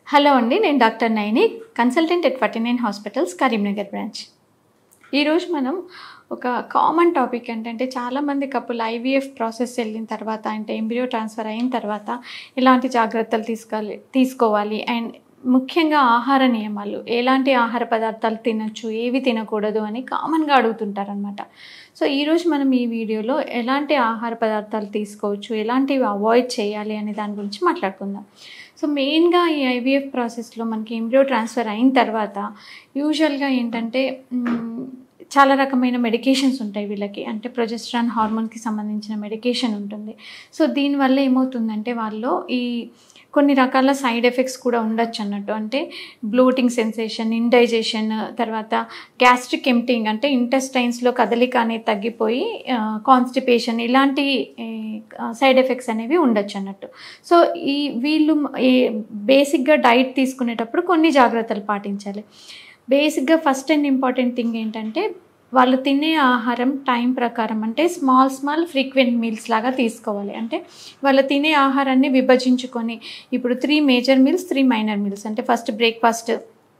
hello అండి నేను doctor Naini consultant at forty nine hospitals Karimnagar branch ఈరోజు మనం ఒక కామన్ టాపిక్ ఏంటంటే చాలామంది కప్పులు ఐవీఎఫ్ ప్రాసెస్ వెళ్ళిన తర్వాత అంటే ఎంబ్రియో ట్రాన్స్ఫర్ అయిన తర్వాత ఎలాంటి జాగ్రత్తలు తీసుకోవాలి తీసుకోవాలి అండ్ ముఖ్యంగా ఆహార నియమాలు ఎలాంటి ఆహార పదార్థాలు తినచ్చు ఏవి తినకూడదు అని కామన్గా అడుగుతుంటారనమాట సో ఈరోజు మనం ఈ వీడియోలో ఎలాంటి ఆహార పదార్థాలు తీసుకోవచ్చు ఎలాంటివి అవాయిడ్ చేయాలి అనే దాని గురించి మాట్లాడుకుందాం సో మెయిన్గా ఈ ఐవీఎఫ్ ప్రాసెస్లో మనకి ఎంబ్రియో ట్రాన్స్ఫర్ అయిన తర్వాత యూజువల్గా ఏంటంటే మ్, చాలా రకమైన మెడికేషన్స్ ఉంటాయి వీళ్ళకి అంటే ప్రొజెస్ట్రాన్ హార్మోన్కి సంబంధించిన మెడికేషన్ ఉంటుంది సో దీనివల్ల ఏమవుతుందంటే వాళ్ళు ఈ కొన్ని రకాల సైడ్ ఎఫెక్ట్స్ కూడా ఉండొచ్చు అన్నట్టు అంటే బ్లోటింగ్ సెన్సేషన్ ఇండైజేషన్ తర్వాత గ్యాస్ట్రిక్ ఎంప్టింగ్ అంటే ఇంటెస్టైన్స్లో కదలిక అనేది తగ్గిపోయి కాన్స్టిపేషన్ ఇలాంటి సైడ్ ఎఫెక్ట్స్ అనేవి ఉండొచ్చు అన్నట్టు సో ఈ వీళ్ళు బేసిక్గా డైట్ తీసుకునేటప్పుడు కొన్ని జాగ్రత్తలు పాటించాలి బేసిక్గా ఫస్ట్ అండ్ ఇంపార్టెంట్ థింగ్ ఏంటంటే వాళ్ళు తినే ఆహారం టైం ప్రకారం అంటే స్మాల్ స్మాల్ ఫ్రీక్వెంట్ మీల్స్ లాగా తీసుకోవాలి అంటే వాళ్ళు తినే ఆహారాన్ని విభజించుకొని ఇప్పుడు three major meals three minor meals అంటే ఫస్ట్ బ్రేక్ఫాస్ట్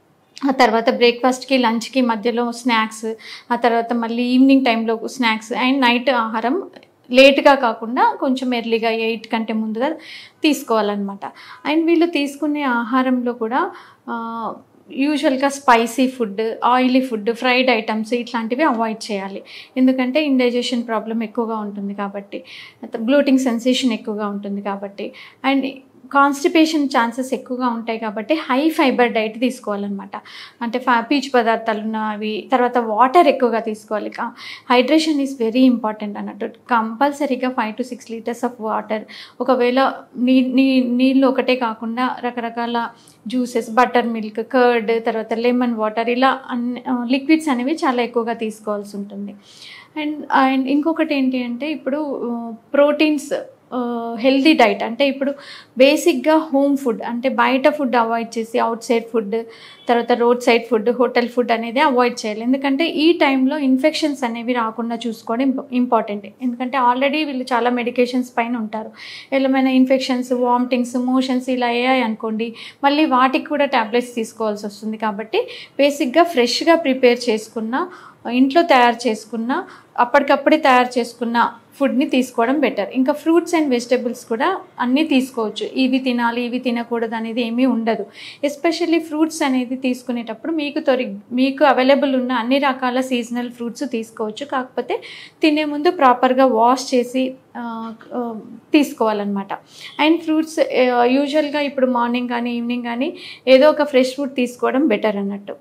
ఆ తర్వాత బ్రేక్ఫాస్ట్కి లంచ్కి మధ్యలో స్నాక్స్ ఆ తర్వాత మళ్ళీ ఈవినింగ్ టైంలో స్నాక్స్ అండ్ నైట్ ఆహారం లేట్గా కాకుండా కొంచెం ఎర్లీగా ఎయిట్ కంటే ముందుగా తీసుకోవాలన్నమాట అండ్ వీళ్ళు తీసుకునే ఆహారంలో కూడా ఆ, యూజువల్గా spicy food oily food fried items ఇట్లాంటివి అవాయిడ్ చేయాలి ఎందుకంటే ఇండైజెషన్ ప్రాబ్లం ఎక్కువగా ఉంటుంది కాబట్టి బ్లోటింగ్ సెన్సేషన్ ఎక్కువగా ఉంటుంది కాబట్టి అండ్ కాన్స్టిపేషన్ ఛాన్సెస్ ఎక్కువగా ఉంటాయి కాబట్టి హై ఫైబర్ డైట్ తీసుకోవాలన్నమాట అంటే ఫా పీచు పదార్థాలు ఉన్నవి తర్వాత వాటర్ ఎక్కువగా తీసుకోవాలి హైడ్రేషన్ ఈజ్ వెరీ ఇంపార్టెంట్ అన్నట్టు కంపల్సరీగా five to six litres of water ఒకవేళ నీ నీ నీళ్ళు ఒకటే కాకుండా రకరకాల జ్యూసెస్ బటర్ మిల్క్ కర్డ్ తర్వాత లెమన్ వాటర్ ఇలా అన్ని లిక్విడ్స్ అనేవి చాలా ఎక్కువగా తీసుకోవాల్సి ఉంటుంది అండ్ అండ్ ఇంకొకటి ఏంటి అంటే ఇప్పుడు ప్రోటీన్స్ హెల్దీ డైట్ అంటే ఇప్పుడు బేసిక్గా హోమ్ ఫుడ్ అంటే బయట ఫుడ్ అవాయిడ్ చేసి అవుట్ సైడ్ ఫుడ్ తర్వాత roadside food hotel food అనేది అవాయిడ్ చేయాలి ఎందుకంటే ఈ టైంలో ఇన్ఫెక్షన్స్ అనేవి రాకుండా చూసుకోవడం ఇంపార్టెంట్ ఎందుకంటే ఆల్రెడీ వీళ్ళు చాలా మెడికేషన్స్ పైన ఉంటారు ఏమైనా ఇన్ఫెక్షన్స్ వామిటింగ్స్ మోషన్స్ ఇలా అయ్యాయి అనుకోండి మళ్ళీ వాటికి కూడా ట్యాబ్లెట్స్ తీసుకోవాల్సి వస్తుంది కాబట్టి బేసిక్గా ఫ్రెష్గా ప్రిపేర్ చేసుకున్న ఇంట్లో తయారు చేసుకున్న అప్పటికప్పుడే తయారు చేసుకున్న ఫుడ్ని తీసుకోవడం బెటర్ ఇంకా ఫ్రూట్స్ అండ్ వెజిటబుల్స్ కూడా అన్నీ తీసుకోవచ్చు ఇవి తినాలి ఇవి తినకూడదు అనేది ఏమీ ఉండదు ఎస్పెషల్లీ ఫ్రూట్స్ అనేది తీసుకునేటప్పుడు మీకు తొరి మీకు అవైలబుల్ ఉన్న అన్ని రకాల సీజనల్ ఫ్రూట్స్ తీసుకోవచ్చు కాకపోతే తినే ముందు ప్రాపర్గా వాష్ చేసి ఆ, ఆ, తీసుకోవాలన్నమాట అండ్ ఫ్రూట్స్ యూజువల్గా ఇప్పుడు మార్నింగ్ కానీ ఈవినింగ్ కానీ ఏదో ఒక ఫ్రెష్ ఫ్రూట్ తీసుకోవడం బెటర్ అన్నట్టు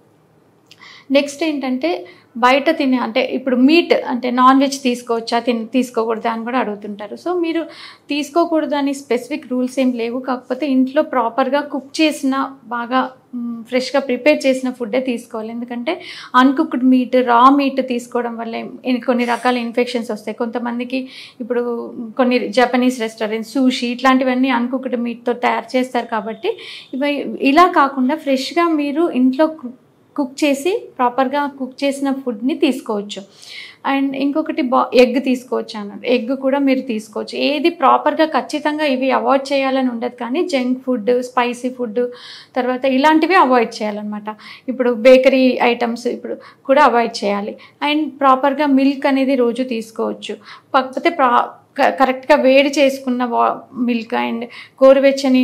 నెక్స్ట్ ఏంటంటే బయట తినే అంటే ఇప్పుడు మీట్ అంటే నాన్ వెజ్ తీసుకోవచ్చా తిన్ తీసుకోకూడదా అని కూడా అడుగుతుంటారు సో మీరు తీసుకోకూడదు అని స్పెసిఫిక్ రూల్స్ ఏం లేవు కాకపోతే ఇంట్లో ప్రాపర్గా కుక్ చేసిన బాగా ఫ్రెష్గా ప్రిపేర్ చేసిన ఫుడ్డే తీసుకోవాలి ఎందుకంటే అన్కుక్డ్ మీట్ రా మీట్ తీసుకోవడం వల్ల ఇన్- కొన్ని రకాల ఇన్ఫెక్షన్స్ వస్తాయి కొంతమందికి ఇప్పుడు కొన్ని జపనీస్ రెస్టారెంట్ సూషి ఇట్లాంటివన్నీ అన్కుక్డ్ మీట్తో తయారు చేస్తారు కాబట్టి ఇవి ఇలా కాకుండా ఫ్రెష్గా మీరు ఇంట్లో కు- కుక్ చేసి ప్రాపర్గా కుక్ చేసిన ఫుడ్ని తీసుకోవచ్చు అండ్ ఇంకొకటి బా ఎగ్ తీసుకోవచ్చు అన్నట్టు ఎగ్ కూడా మీరు తీసుకోవచ్చు ఏది ప్రాపర్గా ఖచ్చితంగా ఇవి అవాయిడ్ చేయాలని ఉండదు కానీ జంక్ ఫుడ్ స్పైసీ ఫుడ్ తర్వాత ఇలాంటివి అవాయిడ్ చేయాలన్నమాట ఇప్పుడు బేకరీ ఐటమ్స్ ఇప్పుడు కూడా అవాయిడ్ చేయాలి అండ్ ప్రాపర్గా మిల్క్ అనేది రోజు తీసుకోవచ్చు కాకపోతే ప్రా క- కరెక్ట్గా వేడి చేసుకున్న వా మిల్క్ అండ్ గోరువెచ్చని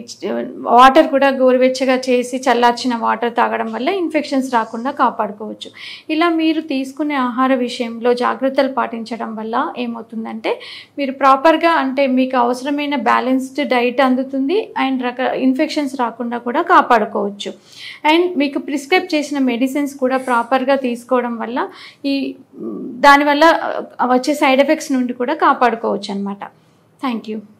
వాటర్ కూడా గోరువెచ్చగా చేసి చల్లార్చిన వాటర్ తాగడం వల్ల ఇన్ఫెక్షన్స్ రాకుండా కాపాడుకోవచ్చు ఇలా మీరు తీసుకునే ఆహార విషయంలో జాగ్రత్తలు పాటించడం వల్ల ఏమవుతుందంటే మీరు ప్రాపర్గా అంటే మీకు అవసరమైన బ్యాలెన్స్డ్ డైట్ అందుతుంది అండ్ రక ఇన్ఫెక్షన్స్ రాకుండా కూడా కాపాడుకోవచ్చు అండ్ మీకు ప్రిస్క్రైబ్ చేసిన మెడిసిన్స్ కూడా ప్రాపర్గా తీసుకోవడం వల్ల ఈ మ్, దానివల్ల ఆ, వచ్చే సైడ్ ఎఫెక్ట్స్ నుండి కూడా కాపాడుకోవచ్చు అనమాట థ్యాంక్ యూ